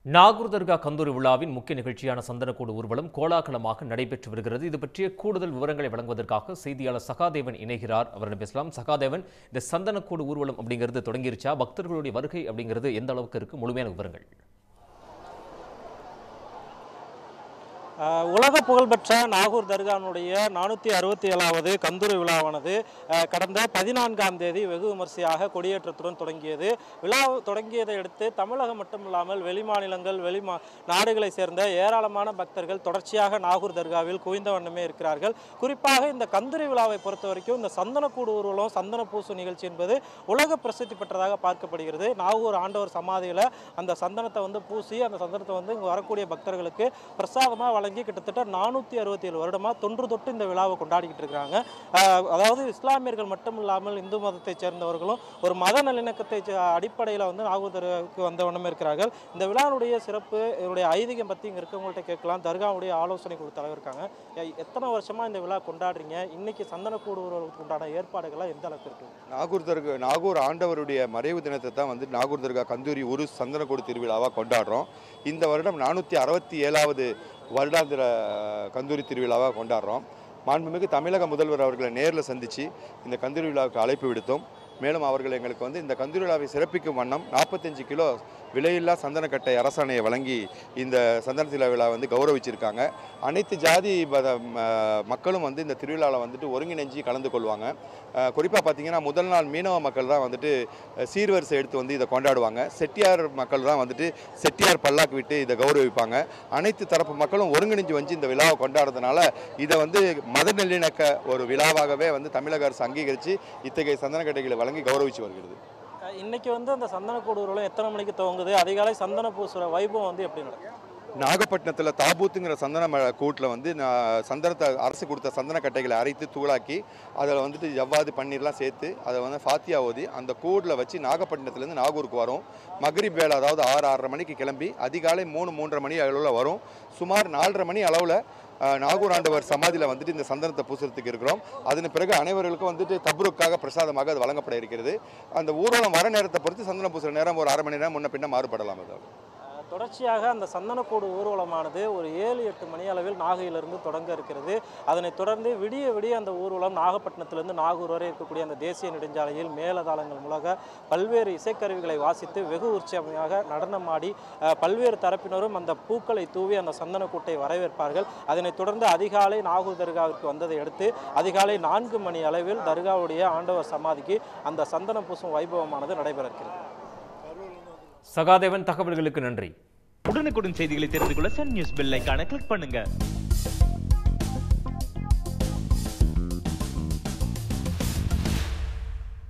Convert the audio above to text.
நாகூர் தர்கா கந்தூரி விழாவின் முக்கிய நிகழ்ச்சியான சந்தனக்கூடு ஊர்வலம் கோலாகலமாக நடைபெற்று வருகிறது இது பற்றிய கூடுதல் விவரங்களை வழங்குவதற்காக செய்தியாளர் சகாதேவன் இணைகிறார் அவரிடம் பேசலாம் சகாதேவன் இந்த சந்தனக்கூடு ஊர்வலம் அப்படிங்கிறது தொடங்கிருச்சா பக்தர்களுடைய வருகை அப்படிங்கிறது எந்த அளவுக்கு இருக்கு முழுமையான விவரங்கள் அஹ் உலக புகழ்பெற்ற நாகூர் தர்கானுடைய நானூற்றி அறுபத்தி ஏழாவது கந்தூரி விழாவானது அஹ் கடந்த பதினான்காம் தேதி வெகு விமர்சையாக கொடியேற்றத்துடன் தொடங்கியது விழா தொடங்கியதை அடுத்து தமிழகம் மட்டுமில்லாமல் வெளிமாநிலங்கள் வெளிமா நாடுகளை சேர்ந்த ஏராளமான பக்தர்கள் தொடர்ச்சியாக நாகூர் தர்காவில் குவிந்த வண்ணமே இருக்கிறார்கள் குறிப்பாக இந்த கந்தூரி விழாவை பொறுத்த வரைக்கும் இந்த சந்தனக்கூடு ஊர்வலம் சந்தன பூசு நிகழ்ச்சி என்பது உலக பிரசித்தி பெற்றதாக பார்க்கப்படுகிறது நாகூர் ஆண்டவர் சமாதியில் அந்த சந்தனத்தை வந்து பூசி அந்த சந்தனத்தை வந்து இங்கே வரக்கூடிய பக்தர்களுக்கு பிரசாதமாக வழங்கி கிட்டத்தட்ட நானூற்றி அறுபத்தி ஏழு வருடமாக தொன்று தொட்டு இந்த விழாவை கொண்டாடிக்கிட்டு இருக்கிறாங்க ஆஹ் அதாவது இஸ்லாமியர்கள் மட்டும் இல்லாமல் இந்து மதத்தைச் சேர்ந்தவர்களும் ஒரு மத நல்லிணக்கத்தை அடிப்படையில் வந்து நாகூர் தர்காவுக்கு வந்த வண்ணமே இருக்கிறார்கள் இந்த விழாவுடைய சிறப்பு இதனுடைய ஐதீகம் பற்றி இங்கே இருக்கவங்கள்ட்ட கேட்கலாம் தர்காவுடைய ஆலோசனை குழு தலைவர் இருக்காங்க எ- எத்தனை வருஷமாக இந்த விழா கொண்டாடுறீங்க இன்னைக்கு சந்தனக்கூடு ஊர்வலத்துக்கு உண்டான ஏற்பாடுகள்லாம் எந்த அளவுக்கு இருக்கு நாகூர் தர்கா நாகூர் ஆண்டவருடைய மறைவு தினத்தை தான் வந்து நாகூர் தர்கா கந்தூரி ஒரு சந்தனக்கூடு திருவிழாவாக கொண்டாடுறோம் இந்த வருடம் நானூற்றி அறுபத்தி ஏழாவது வருடாந்திர அஹ், கந்தூரி திருவிழாவாக கொண்டாடுறோம் மாண்புமிகு தமிழக முதல்வர் அவர்களை நேரில் சந்தித்து இந்த கந்தூரி விழாவுக்கு அழைப்பு விடுத்தோம் மேலும் அவர்கள் எங்களுக்கு வந்து இந்த கந்தூரி விழாவை சிறப்பிக்கும் வண்ணம் நாற்பத்தஞ்சு கிலோ விலையில்லா சந்தனக்கட்டை அரசாணையை வழங்கி இந்த சந்தன திருவிழா விழா வந்து கௌரவிச்சிருக்காங்க அனைத்து ஜாதி மத ம- மக்களும் வந்து இந்த திருவிழாவில் வந்துட்டு ஒருங்கிணைஞ்சு கலந்து கொள்வாங்க குறிப்பாக பார்த்தீங்கன்னா முதல் நாள் மீனவ மக்கள் தான் வந்துட்டு அஹ், சீர்வரிசை எடுத்து வந்து இதை கொண்டாடுவாங்க செட்டியார் மக்கள் தான் வந்துட்டு செட்டியார் பல்லாக்கு விட்டு இதை கௌரவிப்பாங்க அனைத்து தரப்பு மக்களும் ஒருங்கிணைஞ்சு வந்து இந்த விழாவை கொண்டாடுறதுனால இதை வந்து மத நல்லிணக்க ஒரு விழாவாகவே வந்து தமிழக அரசு அங்கீகரித்து இத்தகைய சந்தனக்கட்டைகளை வழங்கி கௌரவிச்சு வருகிறது அஹ் இன்னைக்கு வந்து அந்த சந்தனக்கூடு ஊர்வலம் எத்தனை மணிக்கு துவங்குது அதிகாலை சந்தன பூசுற வைபவம் வந்து எப்படி நடக்கும் நாகப்பட்டினத்தில் தாபூத்துங்கிற சந்தன ம கூட்டில் வந்து நான் சந்தனத்தை அரசு கொடுத்த சந்தன கட்டைகளை அரைத்து தூளாக்கி அதில் வந்துட்டு ஜவ்வாது பன்னீர்லாம் சேர்த்து அதை வந்து ஃபாத்தியா ஓதி அந்த கூடில் வச்சு நாகப்பட்டினத்துலேருந்து நாகூருக்கு வரும் மகரிப் வேலை அதாவது ஆறு ஆறரை மணிக்கு கிளம்பி அதிகாலை மூணு மூன்றரை மணி அளவில் வரும் சுமார் நாலரை மணி அளவில் அஹ், நாகூர் ஆண்டவர் சமாதியில் வந்துட்டு இந்த சந்தனத்தை பூசுறதுக்கு இருக்கிறோம் அதன் பிறகு அனைவர்களுக்கும் வந்துட்டு தப்ருக்காக பிரசாதமாக அது வழங்கப்பட இருக்கிறது அந்த ஊர்வலம் வர நேரத்தை பொறுத்து சந்தனம் பூசுகிற நேரம் ஒரு அரை மணி நேரம் முன்ன பின்ன மாறுபடலாம் அது அஹ் தொடர்ச்சியாக அந்த சந்தனக்கூடு ஊர்வலமானது ஒரு ஏழு எட்டு மணி அளவில் நாகையிலிருந்து தொடங்க இருக்கிறது அதனைத் தொடர்ந்து விடிய விடிய அந்த ஊர்வலம் நாகப்பட்டினத்திலிருந்து நாகூர் வரை இருக்கக்கூடிய அந்த தேசிய நெடுஞ்சாலையில் மேலதாளங்கள் மூலக பல்வேறு இசைக்கருவிகளை வாசித்து வெகு உற்சாகமாக நடனமாடி அஹ், பல்வேறு தரப்பினரும் அந்த பூக்களை தூவி அந்த சந்தனக்கூட்டை வரவேற்பார்கள் அதனைத் தொடர்ந்து அதிகாலை நாகூர் தர்காவிற்கு வந்ததை அடுத்து அதிகாலை நான்கு மணி அளவில் தர்காவுடைய ஆண்டவர் சமாதிக்கு அந்த சந்தன பூசும் வைபவமானது நடைபெற இருக்கிறது சகாதேவன் தகவல்களுக்கு நன்றி உடனுக்குடன் செய்திகளை தெரிந்து கொள்ள சன் நியூஸ் பெல் ஐகானை கிளிக் பண்ணுங்க